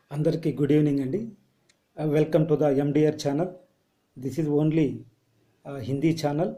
అందరికీ good evening అండి welcome to the NDR channel this is only Hindi channel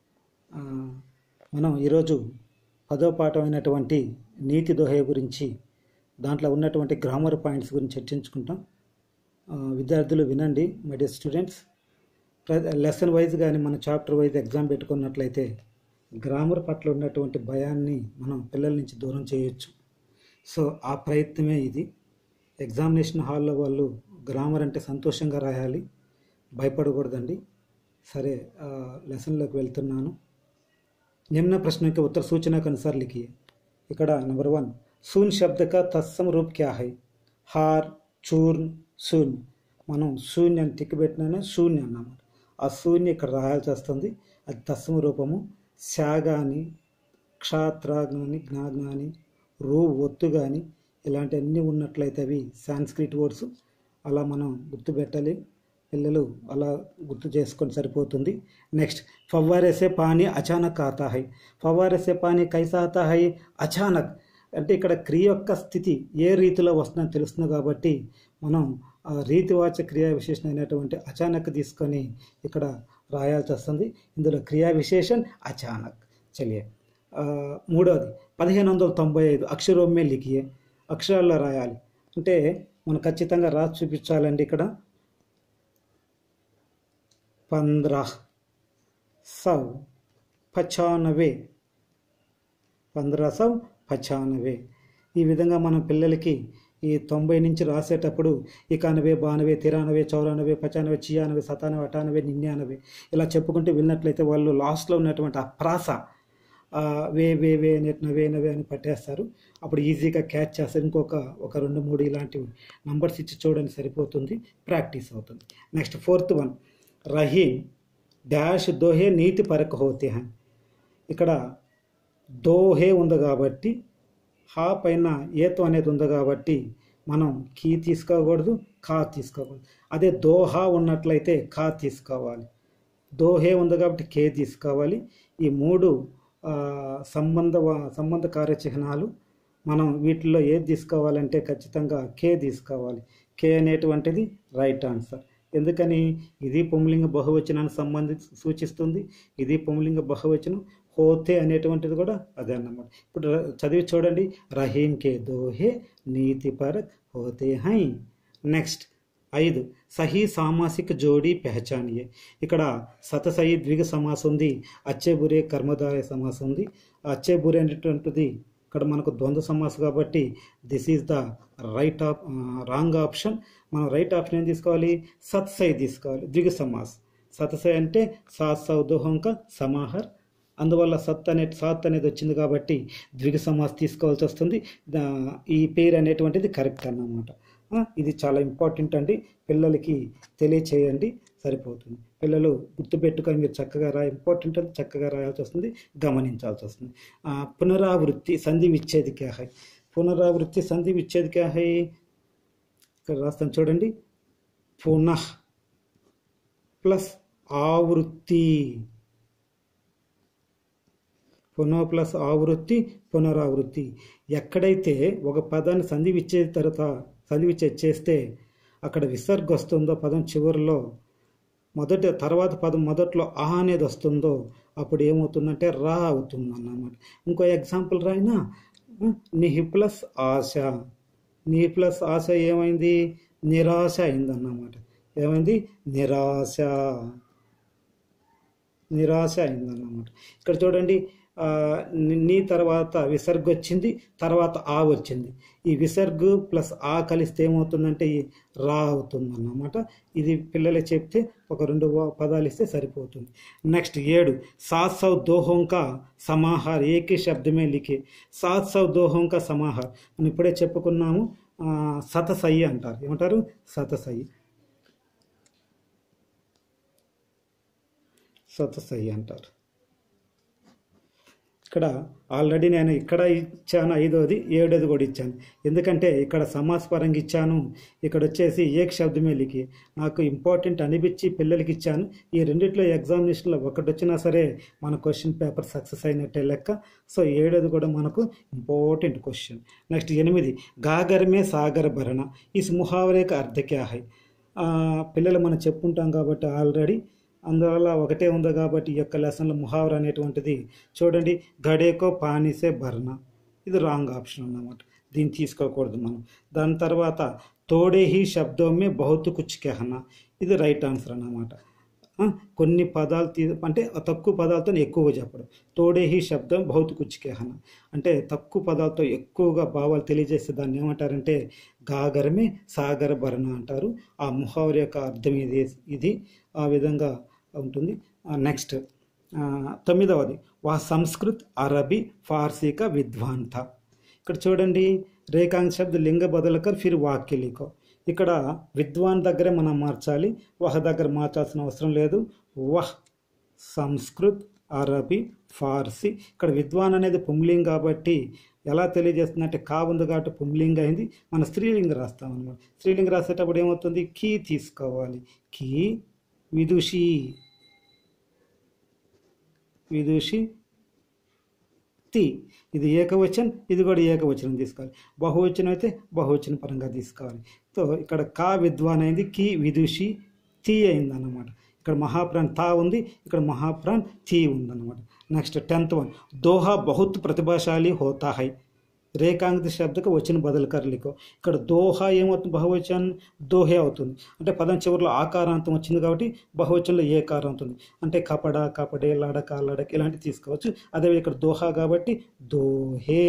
మనం ఈరోజు పదో పాఠమైనటువంటి నీతి దోహయ గురించి దాంట్లో ఉన్నటువంటి గ్రామర్ పాయింట్స్ గురించి చర్చించుకుంటాం ఆ, విద్యార్థులు వినండి my dear students lesson wise కానీ మన చాప్టర్ వైజ్ ఎగ్జామ్ పెట్టుకున్నట్లయితే గ్రామర్ పట్ల ఉన్నటువంటి భయాన్ని మనం పిల్లల నుంచి దూరం చేయొచ్చు సో ఆ ప్రయత్నమే ఇది ఎగ్జామినేషన్ హాల్లో వాళ్ళు గ్రామర్ అంటే సంతోషంగా రాయాలి భయపడకూడదండి సరే ఆ, లెసన్లోకి వెళ్తున్నాను निम्न प्रश्न के उत्तर सूचना के अनुसार लिखिए ఇక్కడ నెంబర్ వన్ శూన్ శబ్ద కా తత్సమ రూప్ క్యా హై హార్ చూర్న్ శూన్య మనం శూన్య అని టిక్ పెట్టినానే శూన్య అన్నమాట ఆ శూన్య ఇక్కడ రాయాల్సి వస్తుంది అది తత్సమ రూపము శా కానీ క్షాత్ర కానీ జ్ఞా కానీ రూ ఒత్తు కానీ ఇలాంటివన్నీ ఉన్నట్లయితే అవి సాంస్క్రిట్ వర్డ్స్ అలా మనం గుర్తుపెట్టాలి పిల్లలు అలా గుర్తు చేసుకొని సరిపోతుంది నెక్స్ట్ ఫవ్వారే సే పానీ అచానక్ ఆతా హై ఫవ్వారే సే పానీ కైసా ఆతా హై అచానక్ అంటే ఇక్కడ క్రియ యొక్క స్థితి ఏ రీతిలో వస్తుందని తెలుస్తుంది కాబట్టి మనం ఆ రీతివాచ క్రియా విశేషణ అయినటువంటి అచానక్ తీసుకొని ఇక్కడ రాయాల్సి వస్తుంది ఇందులో క్రియా విశేషణ్ అచానక్ చలియే ఆ, మూడవది పదిహేను వందల తొంభై ఐదు అక్షరోమ్మే లిఖియే అక్షరాల్లో రాయాలి అంటే మనం ఖచ్చితంగా రాసి చూపించాలండి ఇక్కడ पंद्रह सौ పచానవే పంద్రహ సౌ పచానవే ఈ విధంగా మనం పిల్లలకి ఈ తొంభై నుంచి రాసేటప్పుడు ఇకానవే బానవే తిరానవే చౌరానవే పచానవే చియానవే సతానవే అటానవే నిన్యానవే ఇలా చెప్పుకుంటూ వెళ్ళినట్లయితే వాళ్ళు లాస్ట్లో ఉన్నటువంటి ఆ ప్రాస ఆ, వే వే వే నెట్ నవే నవే అని పట్టేస్తారు అప్పుడు ఈజీగా క్యాచ్ చేస్తారు ఇంకొక ఒక రెండు మూడు ఇలాంటివి నంబర్స్ ఇచ్చి చూడండి సరిపోతుంది ప్రాక్టీస్ అవుతుంది next fourth one Rahim dash దోహే నీతి పరక హోతే హై ఇక్కడ దోహే ఉంది కాబట్టి హా పైన ఏతో అనేది ఉంది కాబట్టి మనం కీ తీసుకోకూడదు ఖా తీసుకోకూడదు అదే దోహా ఉన్నట్లయితే ఖా తీసుకోవాలి దోహే ఉంది కాబట్టి కే తీసుకోవాలి ఈ మూడు ఆ, సంబంధ వ- సంబంధ కార్యచిహ్నాలు మనం వీటిల్లో ఏది తీసుకోవాలంటే ఖచ్చితంగా కే తీసుకోవాలి కే అనేటువంటిది రైట్ ఆన్సర్ ఎందుకని ఇది పుంలింగ బహువచనాన్ని సంబంధి సూచిస్తుంది ఇది పుంలింగ బహువచనం హోతే అనేటువంటిది కూడా అదే అన్నమాట ఇప్పుడు ర- చదివి చూడండి రహీం కే దోహే నీతి పరక్ హోతే హై నెక్స్ట్ ఐదు సహీ సామాసిక జోడీ పెహచానియే ఇక్కడ సతసహి ద్విగ సమాసం ఉంది అచ్చే బురే కర్మధార సమాసం ఉంది ఆ అచ్చే బురే అనేటువంటిది ఇక్కడ మనకు ద్వంద్వ సమాసం కాబట్టి this is the right or wrong option మనం రైట్ ఆప్షన్ ఏం తీసుకోవాలి సత్సై తీసుకోవాలి ద్విగ సమాస్ సతసై అంటే సాత్ సౌ దోహంక సమాహర్ అందువల్ల సత్ అనే సాత్ అనేది వచ్చింది కాబట్టి ద్విగ సమాస్ తీసుకోవాల్సి వస్తుంది దా- ఈ పేరు అనేటువంటిది కరెక్ట్ అన్నమాట ఆ, ఇది చాలా ఇంపార్టెంట్ అండి పిల్లలకి తెలియచేయండి సరిపోతుంది పిల్లలు గుర్తుపెట్టుకొని మీరు చక్కగా రా ఇంపార్టెంట్ అని చక్కగా రాయాల్సి వస్తుంది గమనించాల్సి వస్తుంది ఆ, పునరావృత్తి సంధి విచ్ఛేది క్యా హై పునరావృత్తి సంధి విచ్ఛేది క్యా హై ఇక్కడ రాస్తాను చూడండి పునః ప్లస్ ఆవృత్తి పునః ప్లస్ ఆవృత్తి పునరావృత్తి ఎక్కడైతే ఒక పదాన్ని సంధి విచ్చేది తర్వాత సంధి విచ్ఛేది చేస్తే అక్కడ విసర్గ వస్తుందో పదం చివరిలో మొదటి తర్వాత పదం మొదట్లో ఆ అనేది వస్తుందో అప్పుడు ఏమవుతుందంటే రా అవుతుంది అన్నమాట ఇంకో ఎగ్జాంపుల్ రాయినా నిహి ప్లస్ ఆశ నీ ప్లస్ ఆశ ఏమైంది నిరాశ అయిందన్నమాట ఏమైంది నిరాశ నిరాశ అయిందన్నమాట ఇక్కడ చూడండి ఆ, ని- నీ తర్వాత విసర్గ వచ్చింది తర్వాత ఆ వచ్చింది ఈ విసర్గు ప్లస్ ఆ కలిస్తే ఏమవుతుందంటే ఈ రా అవుతుంది అన్నమాట ఇది పిల్లలకి చెప్తే ఒక రెండు వ- పదాలు ఇస్తే సరిపోతుంది నెక్స్ట్ ఏడు సాత్ సౌ దోహోంకా సమాహార్ ఏకే శబ్దమే లిఖే సాత్ సౌ దోహోంకా సమాహార్ మనం ఇప్పుడే చెప్పుకున్నాము ఆ, సతసయి అంటారు ఏమంటారు సతసయి సతసయి అంటారు ఇక్కడ ఆల్రెడీ నేను ఇక్కడ ఇచ్చాను ఐదోది ఏడోది కూడా ఇచ్చాను ఎందుకంటే ఇక్కడ సమాస్ పరంగా ఇచ్చాను ఇక్కడ వచ్చేసి ఏక్ శబ్దమేలికి నాకు ఇంపార్టెంట్ అనిపించి పిల్లలకి ఇచ్చాను ఈ రెండిట్లో ఎగ్జామినేషన్లో ఒకటి వచ్చినా సరే మన క్వశ్చన్ పేపర్ సక్సెస్ అయినట్టే లెక్క సో ఏడోది కూడా మనకు ఇంపార్టెంట్ క్వశ్చన్ నెక్స్ట్ ఎనిమిది గాగరమే సాగర భరణ ఈ ముహావరేక అర్థ క్యా హై ఆ, పిల్లలు మనం చెప్పుకుంటాం కాబట్టి ఆల్రెడీ అందువల్ల ఒకటే ఉంది కాబట్టి ఈ యొక్క లెసన్లో ముహావర అనేటువంటిది చూడండి గడేకో పానిసే భరణ ఇది రాంగ్ ఆప్షన్ అన్నమాట దీన్ని తీసుకోకూడదు మనం దాని తర్వాత తోడే హీ శబ్దమే బహుత్ కుచ్ కెహనా ఇది రైట్ ఆన్సర్ అన్నమాట ఆ, కొన్ని పదాలు తీ అంటే తక్కువ పదాలతో ఎక్కువగా చెప్పడం తోడే హీ శబ్దం బహుత్ కుచ్ కెహనా అంటే తక్కువ పదాలతో ఎక్కువగా భావాలు తెలియజేస్తే దాన్ని ఏమంటారంటే గాగరమే సాగర భరణ అంటారు ఆ ముహావరి యొక్క అర్థం ఇది ఇది ఆ విధంగా ఉంటుంది నెక్స్ట్ తొమ్మిదవది వా సంస్కృత్ అరబీ ఫార్సీ కా విద్వాన్ థా ఇక్కడ చూడండి రేఖాంశ శబ్ద లింగ బదలకర్ ఫిర్ వాక్య లిఖో ఇక్కడ విద్వాన్ దగ్గరే మనం మార్చాలి వహ దగ్గర మార్చాల్సిన అవసరం లేదు వహ్ సంస్కృత్ అరబీ ఫార్సీ ఇక్కడ విద్వాన్ అనేది పుంలింగ్ కాబట్టి ఎలా తెలియజేస్తుందంటే కా ఉంది కాబట్టి పుంలింగ్ అయింది మన స్త్రీలింగ రాస్తాం అనమాట స్త్రీలింగ రాసేటప్పుడు ఏమవుతుంది కీ తీసుకోవాలి కీ విదుషి విదుషి తి ఇది ఏకవచనం ఇది కూడా ఏకవచనం తీసుకోవాలి బహువచనం అయితే బహువచన పరంగా తీసుకోవాలి సో ఇక్కడ కా విద్వాన్ అయింది కి విదుషి తి అయింది అన్నమాట ఇక్కడ మహాప్రాణ్ తా ఉంది ఇక్కడ మహాప్రాణ్ థీ ఉందన్నమాట నెక్స్ట్ టెన్త్ వన్ దోహా బహుత్ ప్రతిభాశాలి హోతా హై రేఖాంకిత శబ్దకు వచ్చిన బదులు కర్లికో ఇక్కడ దోహా ఏమవుతుంది బహువచనం దోహే అవుతుంది అంటే పదం చివరిలో ఆకారాంతం వచ్చింది కాబట్టి బహువచనంలో ఏ కారం అవుతుంది అంటే కపడ కపడే లడక లడక ఇలాంటివి తీసుకోవచ్చు అదే ఇక్కడ దోహా కాబట్టి దోహే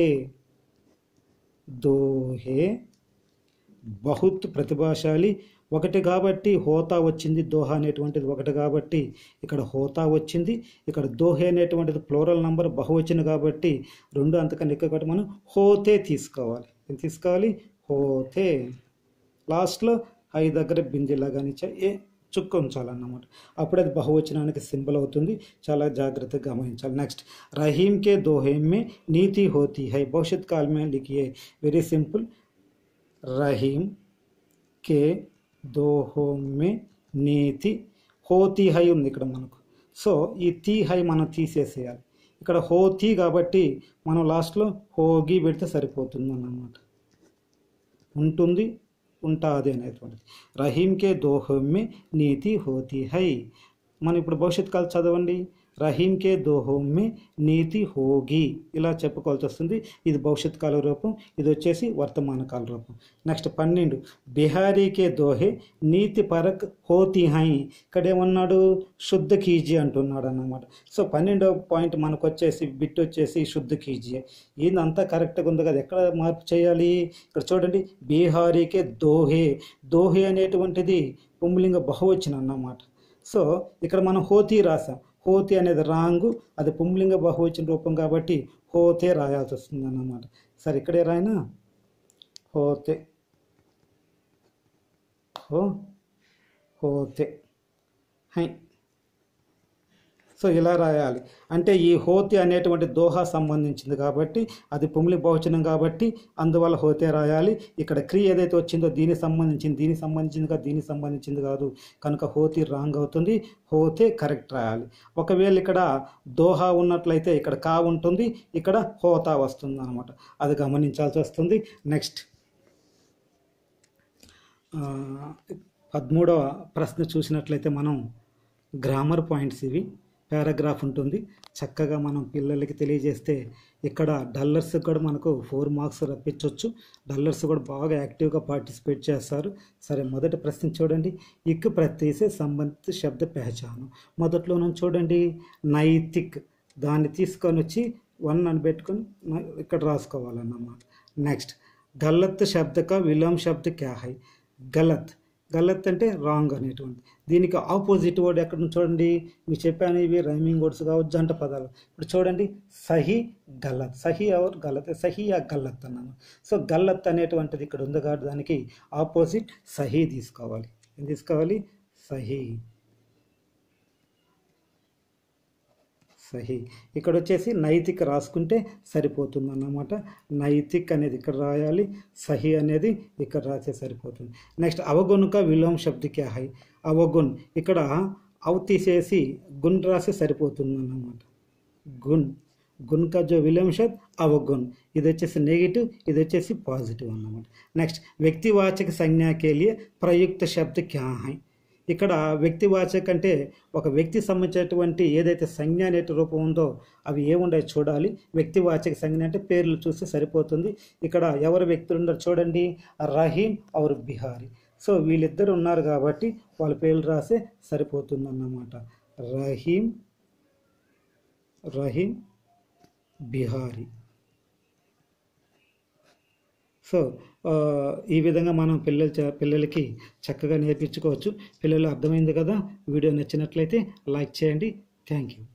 దోహే బహుత్ ప్రతిభాశాలి ఒకటి కాబట్టి హోతా వచ్చింది దోహా అనేటువంటిది ఒకటి కాబట్టి ఇక్కడ హోతా వచ్చింది ఇక్కడ దోహే అనేటువంటిది ఫ్లోరల్ నంబర్ బహువచన కాబట్టి రెండు అంతకన్నా ఎక్కువ కాబట్టి మనం హోతే తీసుకోవాలి ఏం తీసుకోవాలి హోతే లాస్ట్లో ఐ దగ్గర బిందిలాగా ఏ చుక్క ఉంచాలన్నమాట అప్పుడు అది బహువచనానికి సింబల్ అవుతుంది చాలా జాగ్రత్తగా గమనించాలి నెక్స్ట్ రహీం కే దోహేం మే నీతి హోతీ హై భవిష్యత్ కాల్ మే లిఖియే వెరీ సింపుల్ రహీం కే దోహోం మే నీతి హోతీ హై ఉంది ఇక్కడ మనకు సో ఈ తీ హై మనం తీసేసేయాలి ఇక్కడ హోతీ కాబట్టి మనం లాస్ట్లో హోగి పెడితే సరిపోతుంది అన్నమాట ఉంటుంది ఉంటుంది అనేటువంటిది రహీంకే దోహోమ్మే నీతి హోతి హై మనం ఇప్పుడు భవిష్యత్ కాలం చదవండి రహీంకే దోహోమ్మే నీతి హోగి ఇలా చెప్పుకోవాల్సి వస్తుంది ఇది భవిష్యత్ కాల రూపం ఇది వచ్చేసి వర్తమాన కాల రూపం నెక్స్ట్ పన్నెండు బిహారీకే దోహే నీతి పరక్ హోతి హై ఇక్కడ ఏమన్నాడు శుద్ధ కీజీ అంటున్నాడు అన్నమాట సో పన్నెండవ పాయింట్ మనకు వచ్చేసి బిట్ వచ్చేసి శుద్ధ కీజీ ఇదంతా కరెక్ట్గా ఉంది కదా ఎక్కడ మార్పు చేయాలి ఇక్కడ చూడండి బీహారీకే దోహే దోహే అనేటువంటిది పుంలింగ బహువచనం అన్నమాట సో ఇక్కడ మనం హోతీ రాసాం హోతి అనేది రాంగు అది పుంలింగ బహువచన రూపం కాబట్టి హోతే రాయాల్సి వస్తుంది అన్నమాట సరే ఇక్కడే రాయనా హోతే హో హోతే హై సో ఇలా రాయాలి అంటే ఈ హోతి అనేటువంటి దోహా సంబంధించింది కాబట్టి అది పుమ్లి బహుచనం కాబట్టి అందువల్ల హోతే రాయాలి ఇక్కడ క్రియ ఏదైతే వచ్చిందో దీనికి సంబంధించింది దీనికి సంబంధించింది కాదు దీనికి సంబంధించింది కాదు కనుక హోతి రాంగ్ అవుతుంది హోతే కరెక్ట్ రాయాలి ఒకవేళ ఇక్కడ దోహా ఉన్నట్లయితే ఇక్కడ కా ఉంటుంది ఇక్కడ హోతా వస్తుంది అనమాట అది గమనించాల్సి వస్తుంది నెక్స్ట్ పదమూడవ ప్రశ్న చూసినట్లయితే మనం గ్రామర్ పాయింట్స్ ఇవి పారాగ్రాఫ్ ఉంటుంది చక్కగా మనం పిల్లలకి తెలియజేస్తే ఇక్కడ డల్లర్స్ కూడా మనకు ఫోర్ మార్క్స్ రప్పించవచ్చు డల్లర్స్ కూడా బాగా యాక్టివ్గా పార్టిసిపేట్ చేస్తారు సరే మొదటి ప్రశ్న చూడండి ఇక్ ప్రత్యేసే సంబంధిత శబ్ద పెహచాను మొదట్లోనూ చూడండి నైతిక్ దాన్ని తీసుకొని వచ్చి వన్ అని పెట్టుకొని న- ఇక్కడ రాసుకోవాలన్నమాట నెక్స్ట్ గలత్ శబ్ద కా విలోమ్ శబ్ద క్యా హై గలత్ గలత్ అంటే రాంగ్ అనేటువంటి దీనికి ఆపోజిట్ వర్డ్ ఎక్కడ ఉంది చూడండి మీకు చెప్పాను ఇవి రైమింగ్ వర్డ్స్ కావచ్చు జంట పదాలు ఇప్పుడు చూడండి సహీ గలత్ సహీ అవర్ గలత్ సహీ ఆ గల్లత్ అన్నాను సో గల్లత్ అనేటువంటిది ఇక్కడ ఉంది కాబట్టి దానికి ఆపోజిట్ సహీ తీసుకోవాలి ఏం తీసుకోవాలి సహీ సహీ ఇక్కడ వచ్చేసి నైతిక్ రాసుకుంటే సరిపోతుంది అన్నమాట నైతిక్ అనేది ఇక్కడ రాయాలి సహీ అనేది ఇక్కడ రాసే సరిపోతుంది నెక్స్ట్ అవగుణక విలోమ శబ్దికే హై అవగుణ్ ఇక్కడ అవ్ తీసేసి గున్ రాసి సరిపోతుంది అన్నమాట గున్ గున్ కా జో విలోమ శబ్ద్ అవగుణ్ ఇది వచ్చేసి నెగిటివ్ ఇది వచ్చేసి పాజిటివ్ అన్నమాట నెక్స్ట్ వ్యక్తివాచక సంజ్ఞాకే లియే ప్రయుక్త శబ్ద క్యా హై ఇక్కడ వ్యక్తివాచక అంటే ఒక వ్యక్తి సంబంధించినటువంటి ఏదైతే సంజ్ఞ అనే రూపం ఉందో అవి ఏముండాయి చూడాలి వ్యక్తివాచక సంజ్ఞ అంటే పేర్లు చూస్తే సరిపోతుంది ఇక్కడ ఎవరు వ్యక్తులు ఉన్నారు చూడండి రహీం ఔర్ బిహారీ సో వీళ్ళిద్దరు ఉన్నారు కాబట్టి వాళ్ళ పేర్లు రాసే సరిపోతుంది అన్నమాట రహీం రహీం బిహారీ సో ఆ, ఈ విధంగా మనం పిల్లల చ- పిల్లలకి చక్కగా నేర్పించుకోవచ్చు పిల్లలు అర్థమైంది కదా వీడియో నచ్చినట్లయితే లైక్ చేయండి థ్యాంక్ యూ